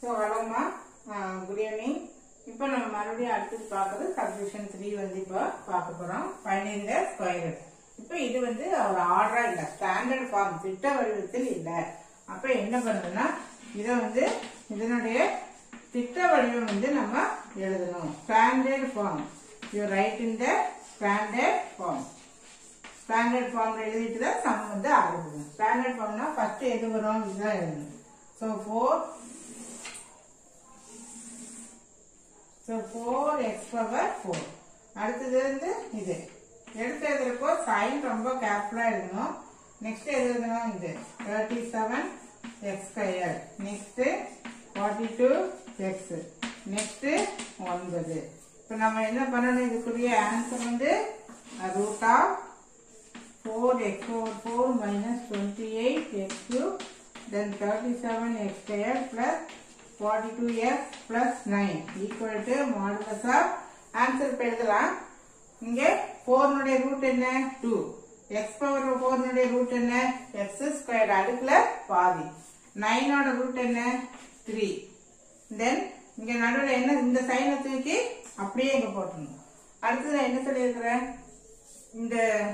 So வளமா good evening இப்போ நம்ம மறுபடியும் அடுத்தது பார்க்கறது சப்டிவிஷன் த்ரீ வந்து இப்போ பார்க்க போகிறோம் ஃபைண்டிங் த ஸ்கொயர் இப்போ இது வந்து ஒரு ஆர்டரா இல்லை ஸ்டாண்டர்ட் ஃபார்ம் திட்ட வடிவத்தில் இல்லை அப்போ என்ன பண்ணுறதுன்னா இதை வந்து இதனுடைய திட்ட வடிவம் வந்து நம்ம எழுதணும் standard form you write in the standard form standard ஃபார்ம்ல எழுதிட்டு தான் சம் வந்து ஆரம்பிக்கணும் ஸ்டாண்டர்ட் ஃபார்ம்னா ஃபர்ஸ்ட் எது வரும் இதுதான் எழுதணும் so four so four x power four அடுத்தது வந்து இது எடுத்து எழுதுறப்போ சைன் ரொம்ப கேர்ஃபுல்லாக எழுதணும் நெக்ஸ்ட் எது எழுதணும் இது thirty seven x square next forty two x next ஒன்பது இப்போ நம்ம என்ன பண்ணணும் இதுக்குரிய ஆன்சர் வந்து root of 4x over 4 minus 28x cube then 37x squared plus 42x plus 9 equal to modulus of answer இப்ப எழுதலாம் இங்க 4 னுடைய ரூட் என்ன 2 x பவர் 4 னுடைய ரூட் என்ன x ஸ்கொயர் அடுக்குல பாதி 9 ஓட ரூட் என்ன 3 தென் இங்க நடுவுல என்ன இந்த சைனை தூக்கி அப்படியே இங்க போட்டணும் அடுத்தது என்ன சொல்லியிருக்கிறேன் இந்த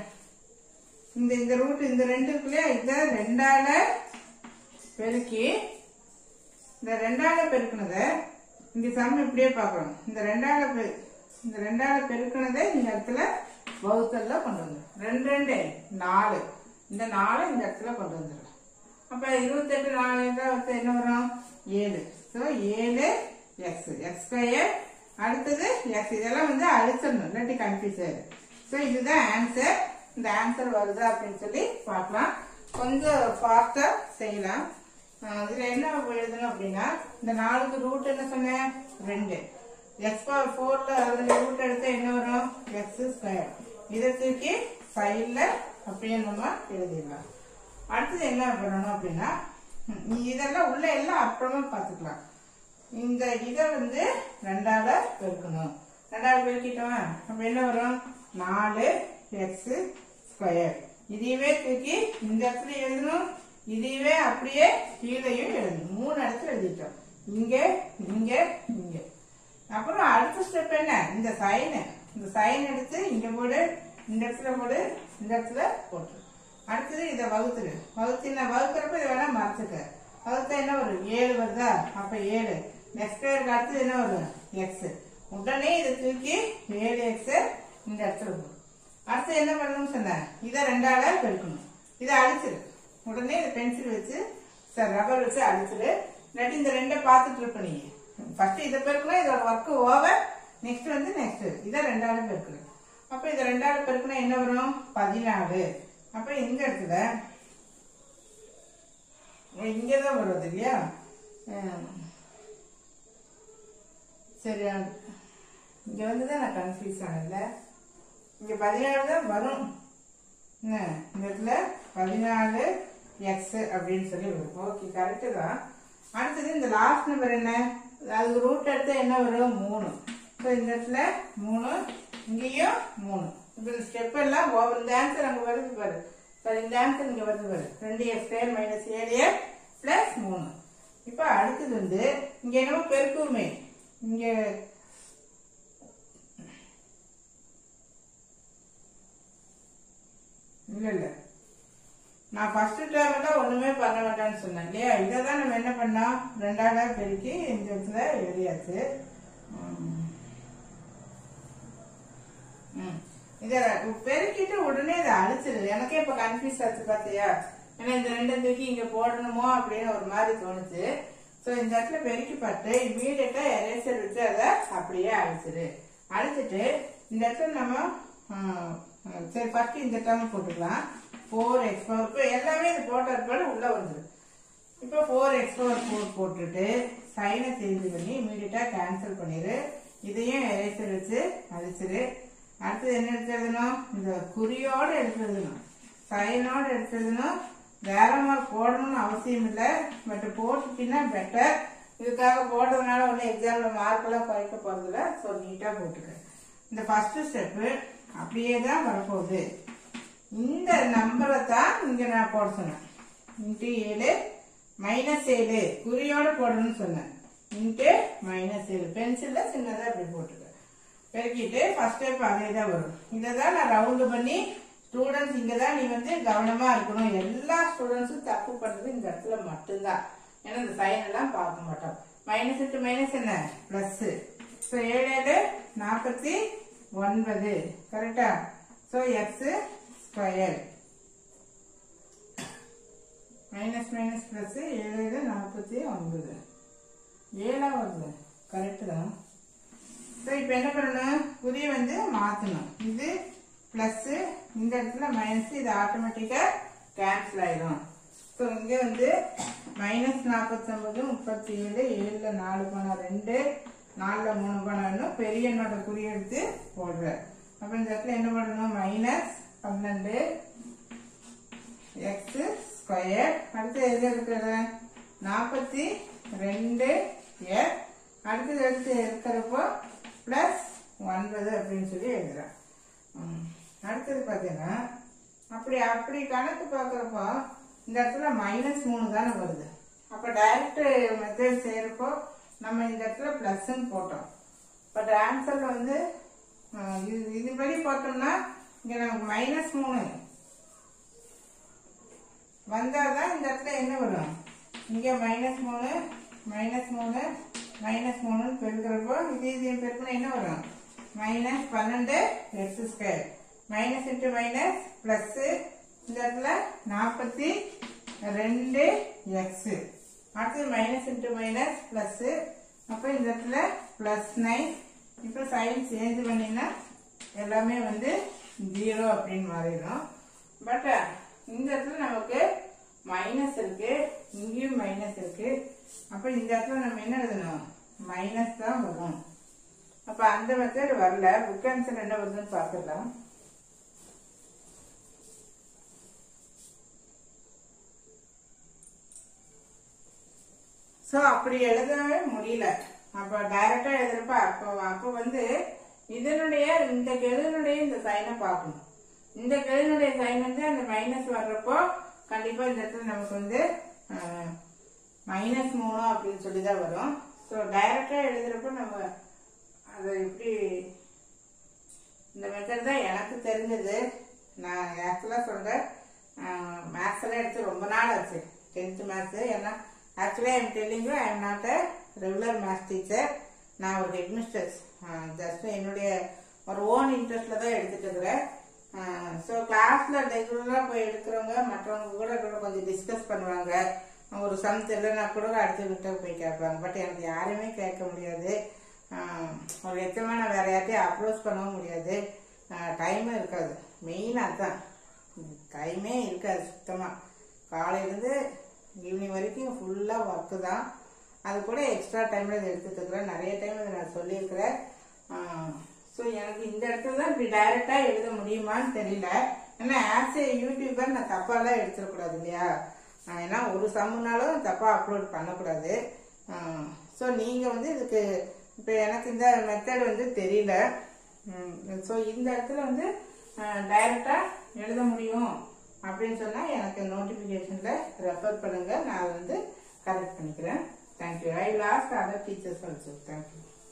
இந்த இந்த ரூட் இந்த ரெண்டு இருக்குல்லையா இத ரெண்டால பெருக்கி இந்த ரெண்டால பெருக்கினத இங்க சம் இப்படியே பார்க்கணும் இந்த ரெண்டால பெரு இந்த ரெண்டால பெருக்கினதை இந்த இடத்துல வகுத்தல்ல கொண்டு வந்துடும் ரெண்டு ரெண்டு நாலு இந்த நாலு இந்த இடத்துல கொண்டு வந்துடும் அப்ப இருபத்தெட்டு நாலு வந்து என்ன வரும் ஏழு ஸோ ஏழு எக்ஸ் எக்ஸ் ஸ்கொயர் அடுத்தது எக்ஸ் இதெல்லாம் வந்து அழிச்சிடணும் இல்லாட்டி கன்ஃபியூஸ் ஆயிடும் ஸோ இதுதான் ஆன்சர் இந்த ஆன்சர் வருதா அப்படின்னு சொல்லி பார்க்கலாம் கொஞ்சம் ஃபாஸ்டா செய்யலாம் ஆஹ் இதுல என்ன எழுதணும் அப்படின்னா இந்த நாலுக்கு ரூட் என்ன சொன்னேன் ரெண்டு எக்ஸ் பவர் ஃபோர்ல அதுல ரூட் எடுத்தா என்ன வரும் எக்ஸ் ஸ்கொயர் இதை தூக்கி சைட்ல அப்படியே நம்ம எழுதிடலாம் அடுத்தது என்ன பண்ணணும் அப்படின்னா ம், இதெல்லாம் உள்ள எல்லாம் அப்புறமா பார்த்துக்கலாம் இந்த இதை வந்து ரெண்டால பெருக்கணும் ரெண்டால பெருக்கிட்டோம் அப்ப என்ன வரும் நாலு எக்ஸ் ஸ்கொயர் இதையவே தூக்கி இந்த இடத்துல எழுதணும் இதையவே அப்படியே கீழையும் எழுதணும் மூணு இடத்துல எழுதிட்டோம் இங்க இங்க இங்க அப்புறம் அடுத்த ஸ்டெப் என்ன இந்த சைனு இந்த சைன் எடுத்து இங்க போடு இந்த இடத்துல போடு இந்த இடத்துல போட்டு அடுத்தது இதை வகுத்துரு வகுத்து நான் வகுக்கிறப்ப இதை வேணா மறைச்சுக்க வகுத்தா என்ன வரும் ஏழு வருதா அப்ப ஏழு நெக்ஸ்ட் இயருக்கு அடுத்தது என்ன வரும் எக்ஸ் உடனே இதை தூக்கி ஏழு எக்ஸ் இந்த இடத்துல போடும் அடுத்து என்ன பண்ணணும்னு சொன்னேன் இதை ரெண்டால பெருக்கணும் இதை அழிச்சிரு உடனே இதை பென்சில் வச்சு சார் ரப்பர் வச்சு அழிச்சிரு இல்லாட்டி இந்த ரெண்டை பார்த்துட்டு இருப்ப நீங்க ஃபர்ஸ்ட் இதை பெருக்கணும் இதோட ஒர்க் ஓவர் நெக்ஸ்ட் வந்து நெக்ஸ்ட் இதை ரெண்டால பெருக்கணும் அப்ப இதை ரெண்டால பெருக்கணும் என்ன வரும் பதினாலு அப்ப இந்த இடத்துல இங்கதான் வருது இல்லையா ஹம். சரி இங்க வந்து தான் நான் கன்ஃபியூஸ் ஆனல இங்க பதினாலு தான் வரும் என்ன, இந்த இடத்துல பதினாலு எக்ஸ் அப்படின்னு சொல்லி வரும் ஓகே கரெக்டு தான் அடுத்தது இந்த லாஸ்ட் நம்பர் என்ன அது ரூட் எடுத்தா என்ன வரும் மூணு ஸோ இந்த இடத்துல மூணு இங்கேயும் மூணு இப்போ இந்த ஸ்டெப் எல்லாம் ஓவர் இந்த ஆன்சர் அங்கே வருது பாரு சார் இந்த ஆன்சர் இங்கே வருது பாரு ரெண்டு எக்ஸ் ஸ்கொயர் மைனஸ் ஏழு பிளஸ் மூணு இப்போ அடுத்தது வந்து இங்கே என்னமோ பெருக்குமே இங்கே இல்ல இல்ல நான் ஃபர்ஸ்ட் டேர்ம்ல ஒண்ணுமே பண்ண வேண்டாம்னு சொன்னேன் இல்லையா இதை தான் நம்ம என்ன பண்ணோம் ரெண்டாவதா பெருக்கி இந்த இடத்துல எழுதியாச்சு ம். ம். இத பெருக்கிட்டு உடனே இதை அழிச்சிரு எனக்கே இப்ப கன்ஃபியூஸ் ஆச்சு பாத்தியா ஏன்னா இந்த ரெண்டும் தூக்கி இங்க போடணுமோ அப்படின்னு ஒரு மாதிரி தோணுச்சு சோ இந்த இடத்துல பெருக்கி பார்த்து இமீடியட்டா எரேசர் வச்சு அதை அப்படியே அழிச்சிரு அழிச்சிட்டு இந்த இடத்துல நம்ம ம், சரி ஃபர்ஸ்ட் இந்த டேர்ம் போட்டுக்கலாம் ஃபோர் எக்ஸ் பவர் இப்போ எல்லாமே இது போட்ட பிறகு உள்ள வந்துடும் இப்போ ஃபோர் எக்ஸ் பவர் ஃபோர் போட்டுட்டு சைனை சேஞ்ச் பண்ணி இமீடியட்டா கேன்சல் பண்ணிடு இதையும் எரேசர் வச்சு அழிச்சிரு அடுத்தது என்ன எடுத்து எழுதணும் இந்த குறியோட எடுத்து எழுதணும் சைனோட எடுத்து எழுதணும் வேற மார்க் போடணும்னு அவசியம் இல்லை பட் போட்டுட்டீங்கன்னா பெட்டர் இதுக்காக போடுறதுனால ஒன்றும் எக்ஸாம்ல மார்க் எல்லாம் குறைக்க போறதில்ல ஸோ நீட்டா போட்டுக்க இந்த ஃபர்ஸ்ட் ஸ்டெப்பு அப்படியே தான் வரப்போகுது இந்த நம்பரை தான் இங்க நான் போட சொன்னேன் இன்ட்டு ஏழு மைனஸ் ஏழு குறியோட போடணும்னு சொன்னேன் இன்ட்டு மைனஸ் ஏழு பென்சிலில் சின்னதாக இப்படி போட்டுக்க பெருக்கிட்டு ஃபர்ஸ்ட் ஸ்டெப் அதே தான் வரும் இதை தான் நான் ரவுண்டு பண்ணி ஸ்டூடெண்ட்ஸ் இங்கே தான் நீ வந்து கவனமாக இருக்கணும் எல்லா ஸ்டூடெண்ட்ஸும் தப்பு பண்ணுறது இந்த இடத்துல மட்டும்தான் ஏன்னா இந்த சைன் எல்லாம் பார்க்க மாட்டோம் மைனஸ் இன்ட்டு மைனஸ் என்ன ப்ளஸ்ஸு ஸோ ஏழு ஏழு நாற்பத்தி ஒன்பது கரெக்டா so x square minus minus plus ஏழு ஏழு நாற்பத்தி ஒன்பது ஏழா வருது கரெக்டு தான் ஸோ இப்போ என்ன பண்ணணும் குறியை வந்து மாற்றணும் இது ப்ளஸ்ஸு இந்த இடத்துல மைனஸ் இது ஆட்டோமேட்டிக்காக கேன்சல் ஆயிடும் ஸோ இங்கே வந்து மைனஸ் நாற்பத்தொம்பது முப்பத்தி ஏழு ஏழில் நாலு பணம் ரெண்டு நாலில் மூணு பணம் இன்னும் பெரிய எண்ணோட குறி எடுத்து போடுறேன் அப்போ இந்த இடத்துல என்ன பண்ணணும் மைனஸ் பன்னெண்டு எக்ஸ் ஸ்கொயர் அடுத்து எது இருக்கிறது நாற்பத்தி ரெண்டு எக்ஸ் அடுத்தது எடுத்து இருக்கிறப்போ ப்ளஸ் ஒன்பது அப்படின்னு சொல்லி எழுதுறேன் ம். அடுத்தது பார்த்தீங்கன்னா அப்படி அப்படி கணக்கு பார்க்குறப்போ இந்த இடத்துல மைனஸ் மூணு தானே வருது அப்போ டைரக்ட் மெத்தட் செய்கிறப்போ நம்ம இந்த இடத்துல ப்ளஸ்ன்னு போட்டோம் பட் ஆன்சரில் வந்து அஹ், இது இதுபடி போட்டோம்னா இங்கே நமக்கு மைனஸ் மூணு வந்தாதான் இந்த இடத்துல என்ன வரும் இங்க மைனஸ் மூணு மைனஸ் மூணு மைனஸ் மூணுன்னு பெருக்கிறப்போ இது இது பெருக்கணும் என்ன வரும் மைனஸ் பன்னெண்டு x square minus into minus plus இந்த இடத்துல நாற்பத்தி ரெண்டு எக்ஸ் அடுத்தது மைனஸ் இன்ட்டு மைனஸ் ப்ளஸ் அப்போ இந்த இடத்துல ப்ளஸ் நைன் இப்போ சைன் சேஞ்ச் பண்ணினா எல்லாமே வந்து ஜீரோ அப்படின்னு மாறிடும் பட் இந்த இடத்துல நமக்கு மைனஸ் இருக்கு இங்கேயும் மைனஸ் இருக்கு அப்ப இந்த இடத்துல நம்ம என்ன எழுதணும் மைனஸ் தான் வரும் அப்ப அந்த மெத்தட் வரல புக் ஆன்சர் என்ன வருதுன்னு பார்த்துடலாம் ஸோ அப்படி எழுதவே முடியல அப்போ டைரக்டா எழுதுறப்ப அப்போ அப்போ வந்து இதனுடைய இந்த கெழுனுடைய இந்த சைனை பார்க்கணும் இந்த கெழுனுடைய சைன் வந்து அந்த மைனஸ் வர்றப்போ கண்டிப்பா இந்த இடத்துல நமக்கு வந்து மைனஸ் மூணு அப்படின்னு சொல்லி தான் வரும் ஸோ டைரக்டா எழுதுறப்போ நம்ம அதை எப்படி இந்த மெத்தட் தான் எனக்கு தெரிஞ்சது நான் ஆக்சுவலாக சொல்கிறேன் மேத்ஸ் எல்லாம் எடுத்து ரொம்ப நாள் ஆச்சு டென்த்து மேத்ஸு ஏன்னா actually I am telling I am not a regular maths teacher நான் ஒரு ஹெட் மிஸ்டர்ஸ் ஜஸ்ட் என்னுடைய ஒரு ஓன் இன்ட்ரெஸ்டில் தான் எடுத்துட்டு இருக்கிறேன் ஸோ கிளாஸில் ரெகுலராக போய் எடுக்கிறவங்க மற்றவங்க கூட கூட கொஞ்சம் டிஸ்கஸ் பண்ணுவாங்க ஒரு சம் தெரியலனா கூட அடுத்தவங்கிட்ட போய் கேட்பாங்க பட் எனக்கு யாரையுமே கேட்க முடியாது ஆஹ் ஒரு எத்தமாக நான் வேற யார்ட்டையும் அப்ரோச் பண்ணவும் முடியாது டைமும் இருக்காது மெயினாக அதுதான் டைமே இருக்காது சுத்தமாக காலையிலேருந்து ஈவினிங் வரைக்கும் ஃபுல்லாக ஒர்க்கு தான் அது கூட எக்ஸ்ட்ரா டைமில் இதை எடுத்துட்டு இருக்கிறேன் நிறைய டைம் இதை நான் சொல்லியிருக்கிறேன் ஸோ எனக்கு இந்த இடத்துல தான் இப்படி டைரெக்டாக எழுத முடியுமான்னு தெரியல ஏன்னா ஆஸ் ஏ யூடியூபர் நான் தப்பாலாம் எடுத்துடக்கூடாது இல்லையா ஆஹ் ஏன்னா ஒரு சம்முனாலும் தப்பாக அப்லோட் பண்ணக்கூடாது ஸோ நீங்கள் வந்து இதுக்கு இப்போ எனக்கு இந்த மெத்தட் வந்து தெரியல ஸோ இந்த இடத்துல வந்து டைரெக்டாக எழுத முடியும் அப்படின்னு சொன்னால் எனக்கு நோட்டிஃபிகேஷனில் ரெஃபர் பண்ணுங்கள் நான் அதை வந்து கரெக்ட் பண்ணிக்கிறேன் thank you I last other teachers also thank you